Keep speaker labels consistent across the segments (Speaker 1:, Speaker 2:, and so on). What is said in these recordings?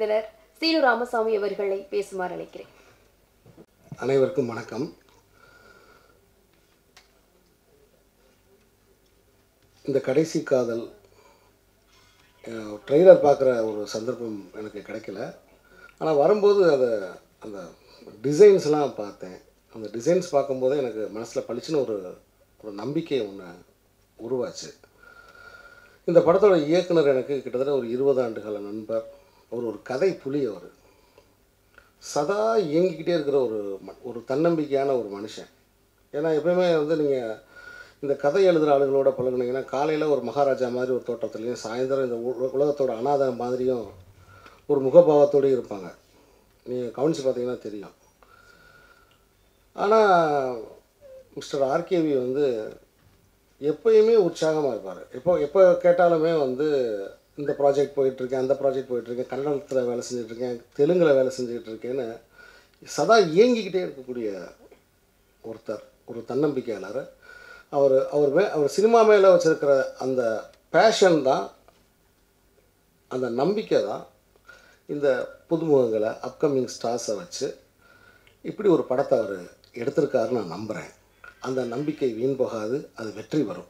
Speaker 1: விருந்தினர் சீனு ராமசாமி அவர்களை பேசுமாறு அழைக்கிறேன்
Speaker 2: அனைவருக்கும் வணக்கம் இந்த கடைசி காதல் ட்ரெய்லர் பார்க்குற ஒரு சந்தர்ப்பம் எனக்கு கிடைக்கல ஆனால் வரும்போது அதை அந்த டிசைன்ஸ்லாம் பார்த்தேன் அந்த டிசைன்ஸ் பார்க்கும்போதே எனக்கு மனசில் பளிச்சுன்னு ஒரு ஒரு நம்பிக்கை ஒன்று உருவாச்சு இந்த படத்தோட இயக்குனர் எனக்கு கிட்டத்தட்ட ஒரு இருபது ஆண்டுகால நண்பர் அவர் ஒரு கதை புலி அவர் சதா இயங்கிக்கிட்டே இருக்கிற ஒரு ம- ஒரு தன்னம்பிக்கையான ஒரு மனுஷன் ஏன்னா எப்பயுமே வந்து நீங்கள் இந்த கதை எழுதுகிற ஆளுகளோட பழகுனீங்கன்னா காலையில் ஒரு மகாராஜா மாதிரி ஒரு தோட்டத்துலேயும் சாயந்தரம் இந்த உ- உலகத்தோட அனாதை மாதிரியும் ஒரு முகபாவத்தோடயும் இருப்பாங்க நீங்கள் கவனித்து பார்த்தீங்கன்னா தெரியும் ஆனால் மிஸ்டர் ஆர்கேவி வந்து எப்பயுமே உற்சாகமாக இருப்பார் எப்போ எப்போ கேட்டாலுமே வந்து இந்த ப்ராஜெக்ட் போயிட்டுருக்கேன் அந்த ப்ராஜெக்ட் போயிட்டுருக்கேன் கன்னடத்தில் வேலை செஞ்சுட்ருக்கேன் தெலுங்கில் வேலை செஞ்சுட்டு இருக்கேன்னு சதா இயங்கிக்கிட்டே இருக்கக்கூடிய ஒருத்தர் ஒரு தன்னம்பிக்கையாளர் அவர் அவர் மே அவர் சினிமா மேலே வச்சுருக்கிற அந்த பேஷன் தான் அந்த நம்பிக்கை தான் இந்த புதுமுகங்களை அப்கமிங் ஸ்டார்ஸை வச்சு இப்படி ஒரு படத்தை அவர் எடுத்திருக்காருன்னு நான் நம்புகிறேன் அந்த நம்பிக்கை வீண் போகாது அது வெற்றி வரும்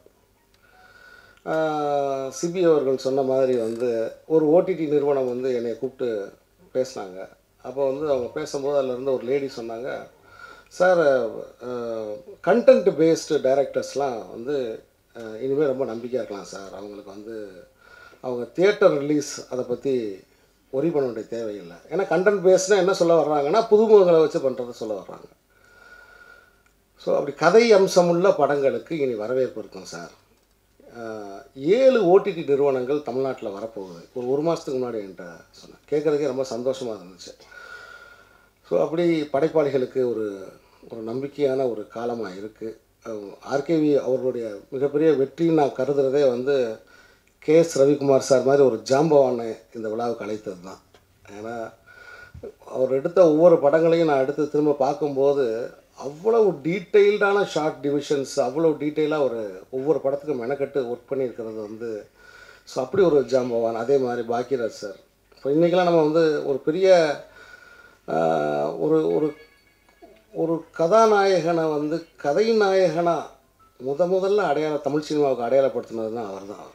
Speaker 2: ஆஹ் சிபி அவர்கள் சொன்ன மாதிரி வந்து ஒரு ஓடிடி நிறுவனம் வந்து என்னை கூப்பிட்டு பேசினாங்க அப்போ வந்து அவங்க பேசும்போது அதுல இருந்து ஒரு லேடி சொன்னாங்க சார் கண்டென்ட் பேஸ்டு டைரக்டர்ஸ்லாம் வந்து அஹ், இனிமேல் ரொம்ப நம்பிக்கையாக இருக்கலாம் சார் அவங்களுக்கு வந்து அவங்க தியேட்டர் ரிலீஸ் அதை பற்றி ஒரி பண்ண வேண்டிய தேவையில்லை ஏன்னா கண்டென்ட் பேஸ்னால் என்ன சொல்ல வர்றாங்கன்னா புதுமுகங்களை வச்சு பண்ணுறதை சொல்ல வர்றாங்க ஸோ அப்படி கதை அம்சமுள்ள படங்களுக்கு இனி வரவேற்பு இருக்கும் சார் ஆஹ் ஏழு ஓடிடி நிறுவனங்கள் தமிழ்நாட்டில் வரப்போகுது ஒரு ஒரு மாதத்துக்கு முன்னாடி என்கிட்ட சொன்னேன் கேட்குறதுக்கே ரொம்ப சந்தோஷமாக இருந்துச்சு ஸோ அப்படி படைப்பாளிகளுக்கு ஒரு ஒரு நம்பிக்கையான ஒரு காலமாக இருக்குது ஆர்கேவி அவர்களுடைய மிகப்பெரிய வெற்றின்னு நான் கருதுறதே வந்து கே எஸ் ரவிக்குமார் சார் மாதிரி ஒரு ஜாம்பவானை இந்த விழாவுக்கு அழைத்தது தான் ஏன்னா அவர் எடுத்த ஒவ்வொரு படங்களையும் நான் எடுத்து திரும்ப பார்க்கும்போது அவ்வளவு டீட்டெயில்டான ஷார்ட் டிவிஷன்ஸ் அவ்வளோ டீட்டெயிலாக ஒரு ஒவ்வொரு படத்துக்கும் மெனக்கட்டு ஒர்க் பண்ணியிருக்கிறது வந்து ஸோ அப்படி ஒரு ஜாம்பவான் அதே மாதிரி பாக்கியராஜ் சார் இப்போ இன்றைக்கெல்லாம் நம்ம வந்து ஒரு பெரிய ஆஹ், ஒரு ஒரு ஒரு கதாநாயகனை வந்து கதை நாயகனாக முத முதல்ல அடையாள தமிழ் சினிமாவுக்கு அடையாளப்படுத்தினது தான் அவர் தான்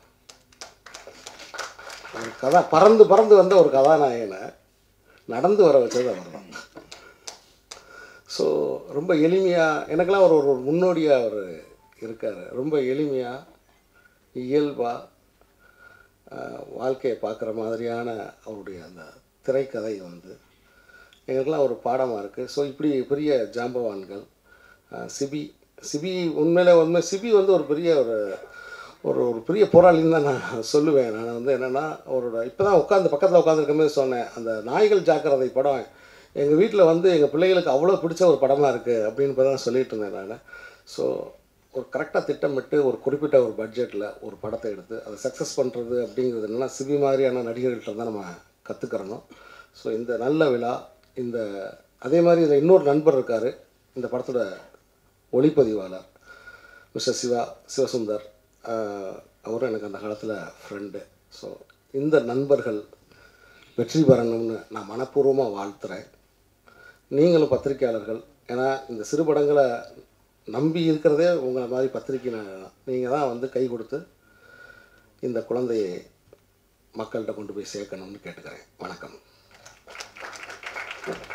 Speaker 2: ஒரு கதா பறந்து பறந்து வந்த ஒரு கதாநாயகனை நடந்து வர வச்சது அவர் தான் ஸோ ரொம்ப எளிமையாக எனக்கெல்லாம் ஒரு ஒரு முன்னோடியாக அவர் இருக்கார் ரொம்ப எளிமையாக இயல்பாக வாழ்க்கையை பார்க்குற மாதிரியான அவருடைய அந்த திரைக்கதை வந்து எங்களுக்கெல்லாம் ஒரு பாடமாக இருக்குது ஸோ இப்படி பெரிய ஜாம்பவான்கள் அஹ், சிபி சிபி உண்மையிலே உண்மை சிபி வந்து ஒரு பெரிய ஒரு ஒரு ஒரு பெரிய போராளின்னு தான் நான் சொல்லுவேன் நான் வந்து என்னென்னா அவரோட இப்போ தான் உட்காந்து பக்கத்தில் உட்காந்துருக்கும்போது சொன்னேன் அந்த நாய்கள் ஜாக்கிரதை படம் எங்கள் வீட்டில் வந்து எங்கள் பிள்ளைகளுக்கு அவ்வளோ பிடிச்ச ஒரு படமாக இருக்குது அப்படின்னு இப்போ தான் சொல்லிட்டு இருந்தேன் நான் ஸோ ஒரு கரெக்டாக திட்டமிட்டு ஒரு குறிப்பிட்ட ஒரு பட்ஜெட்டில் ஒரு படத்தை எடுத்து அதை சக்ஸஸ் பண்ணுறது அப்படிங்கிறது என்னென்னா சிபி மாதிரியான நடிகர்கள்ட்ட தான் நம்ம கற்றுக்கிறணும் ஸோ இந்த நல்ல விழா இந்த அதே மாதிரி இதில் இன்னொரு நண்பர் இருக்கார் இந்த படத்தோட ஒளிப்பதிவாளர் மிஸ்டர் சிவா சிவசுந்தர் ஆஹ், அவரும் எனக்கு அந்த காலத்தில் ஃப்ரெண்டு ஸோ இந்த நண்பர்கள் வெற்றி பெறணும்னு நான் மனப்பூர்வமாக வாழ்த்துறேன் நீங்களும் பத்திரிக்கையாளர்கள் ஏன்னா இந்த சிறு படங்களை நம்பி இருக்கிறதே உங்களை மாதிரி பத்திரிக்கை நீங்கள் தான் வந்து கை கொடுத்து இந்த குழந்தையை மக்கள்கிட்ட கொண்டு போய் சேர்க்கணும்னு கேட்டுக்கிறேன் வணக்கம்